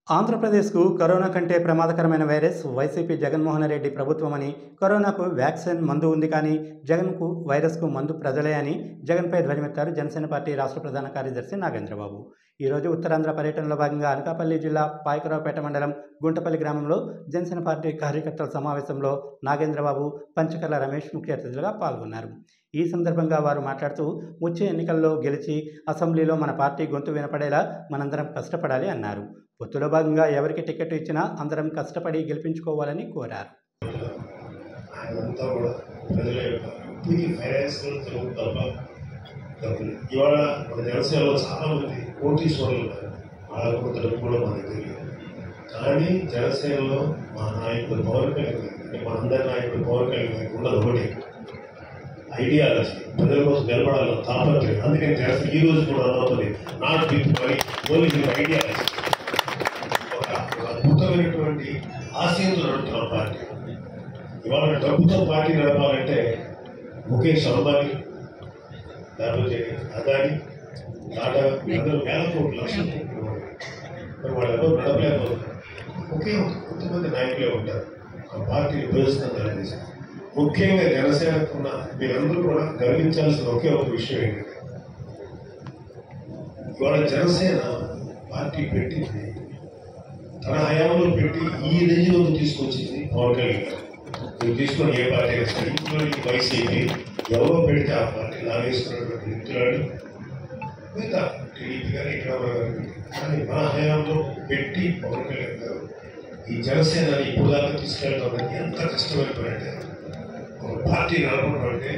ఆంధ్రప్రదేశ్కు కరోనా కంటే ప్రమాదకరమైన వైరస్ వైసీపీ జగన్మోహన్ రెడ్డి ప్రభుత్వమని కరోనాకు వ్యాక్సిన్ మందు ఉంది కానీ జగన్కు వైరస్కు మందు ప్రజలే అని జగన్పై ధ్వజమెత్తారు జనసేన పార్టీ రాష్ట్ర ప్రధాన కార్యదర్శి నాగేంద్రబాబు ఈరోజు ఉత్తరాంధ్ర పర్యటనలో భాగంగా అనకాపల్లి జిల్లా పాయకరావుపేట మండలం గుంటపల్లి గ్రామంలో జనసేన పార్టీ కార్యకర్తల సమావేశంలో నాగేంద్రబాబు పంచకర్ల రమేష్ ముఖ్య అతిథులుగా పాల్గొన్నారు ఈ సందర్భంగా వారు మాట్లాడుతూ వచ్చే ఎన్నికల్లో గెలిచి అసెంబ్లీలో మన పార్టీ గొంతు వినపడేలా మనందరం కష్టపడాలి అన్నారు పొత్తులో భాగంగా ఎవరికి టికెట్ ఇచ్చినా అందరం కష్టపడి గెలిపించుకోవాలని కోరారు ఆయనంతా కూడా ప్రజల యొక్క పూర్తి ఫైనాన్షియల్ తెలుగు తప్ప డబ్బులు ఇవాళ మన జనసేనలో చాలా మంది కోటీశ్వరులు ఉన్నారు వాళ్ళ కూడా తెలుగు కూడా మన దగ్గర లేదు కానీ జనసేనలో మా నాయకుడు పవన్ కళ్యాణ్ గారికి, అంటే మా అందరి నాయకుడు పవన్ కళ్యాణ్ గారికి ఉన్నది ఒకటి ఐడియాలజీ ప్రజల కోసం నిలబడాలని తాపత్రయం అందుకని జనసేన ఈ రోజు కూడా అన్నది not with money only with ideology ఒక ఒక అద్భుతమైనటువంటి ఆశయంతో నడుపుతున్న పార్టీ ఇవాళ డబ్బుతో పార్టీ నడపాలంటే ముఖేష్ అంబానీ లేకపోతే అదాని టాటా వీళ్ళందరూ వేల కోట్లు లక్షల కోట్లు ఉన్నారు. మరి వాళ్ళెవరూ నడపలేకపోతున్నారు ఒకే ఒక కొంతమంది నాయకులే ఉంటారు ఆ పార్టీని ఉపయోగిస్తున్నారు అనేసి ముఖ్యంగా జనసేనకున్న మీరందరూ కూడా గర్వించాల్సిన ఒకే ఒక విషయం ఏంటంటే ఇవాళ జనసేన పార్టీ పెట్టింది తన హయాంలో పెట్టి ఈ రేంజ్లో తీసుకొచ్చింది పవన్ కళ్యాణ్ గారు మీరు తీసుకొని ఏ పార్టీ వేస్తారు ఇంక్లూడింగ్ వైసీపీ ఎవరో పెడితే ఆ పార్టీ లాగేసుకున్నటువంటి వ్యక్తులను మిగతా టీడీపీ గారు ఇక్కడ కానీ మన హయాంలో పెట్టి పవన్ కళ్యాణ్ గారు ఈ జనసేనని ఇప్పుడు దాకా తీసుకెళ్ళడం ఎంత కష్టమైన పని అంటే ఒక పార్టీ నడపడం అంటే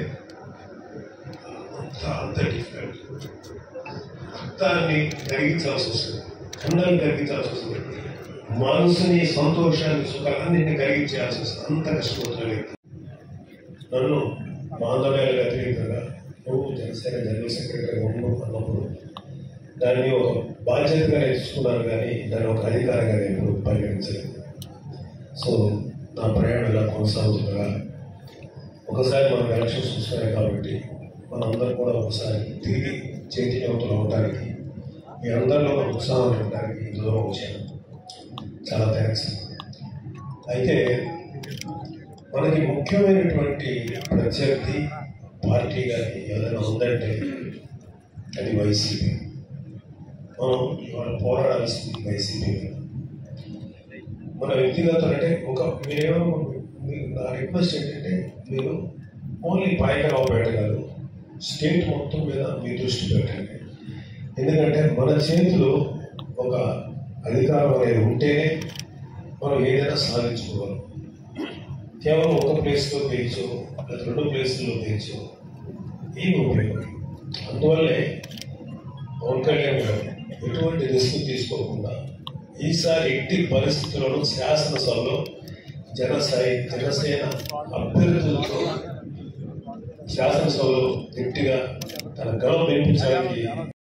అంత అంత డిఫికల్ట్ రక్తాన్ని కరిగించాల్సి వస్తుంది కన్నాన్ని కరిగించాల్సి వస్తుంది మనసుని సంతోషాన్ని సుఖాలన్నింటినీ కలిగించాల్సి వస్తుంది అంత కష్టపడుతుంది నన్ను మాందవ్యాలకు వ్యతిరేకంగా నువ్వు జనసేన జనరల్ సెక్రటరీగా ఉండు అన్నప్పుడు దాన్ని ఒక బాధ్యతగా నేర్చుకున్నాను కానీ దాన్ని ఒక అధికారంగా నేను ఎప్పుడు పరిగణించలేదు సో నా ప్రయాణం ఇలా కొనసాగుతుండగా ఒకసారి మనకు ఎలక్షన్స్ వస్తున్నాయి కాబట్టి మనందరం కూడా ఒకసారి తిరిగి చైతన్యవంతులు అవడానికి మీ అందరిలో ఒక ఉత్సాహం ఉండడానికి ఈ దూరం వచ్చాను చాలా థ్యాంక్స్ అయితే మనకి ముఖ్యమైనటువంటి ప్రత్యర్థి పార్టీ కానీ ఏదైనా ఉందంటే అది వైసీపీ మనం ఇవాళ పోరాడాల్సింది వైసీపీ మీద. మన వ్యక్తిగత అంటే ఒక మీరేమో మీ- నా రిక్వెస్ట్ ఏంటంటే మీరు ఓన్లీ పాయకరావుపేట కాదు స్టేట్ మొత్తం మీద మీ దృష్టి పెట్టండి ఎందుకంటే మన చేతిలో ఒక అధికారం అనేది ఉంటేనే మనం ఏదైనా సాధించుకోగలం కేవలం ఒక ప్లేస్లో పేయచ్చు లేదా రెండు ప్లేసుల్లో పేయచ్చు ఏమి ఉపయోగం అందువల్లే పవన్ కళ్యాణ్ గారు ఎటువంటి రిస్క్ తీసుకోకుండా ఈసారి ఎట్టి పరిస్థితులను శాసనసభలో జనసాయి జనసేన అభ్యర్థులతో శాసనసభలో గట్టిగా తన గలం వినిపించడానికి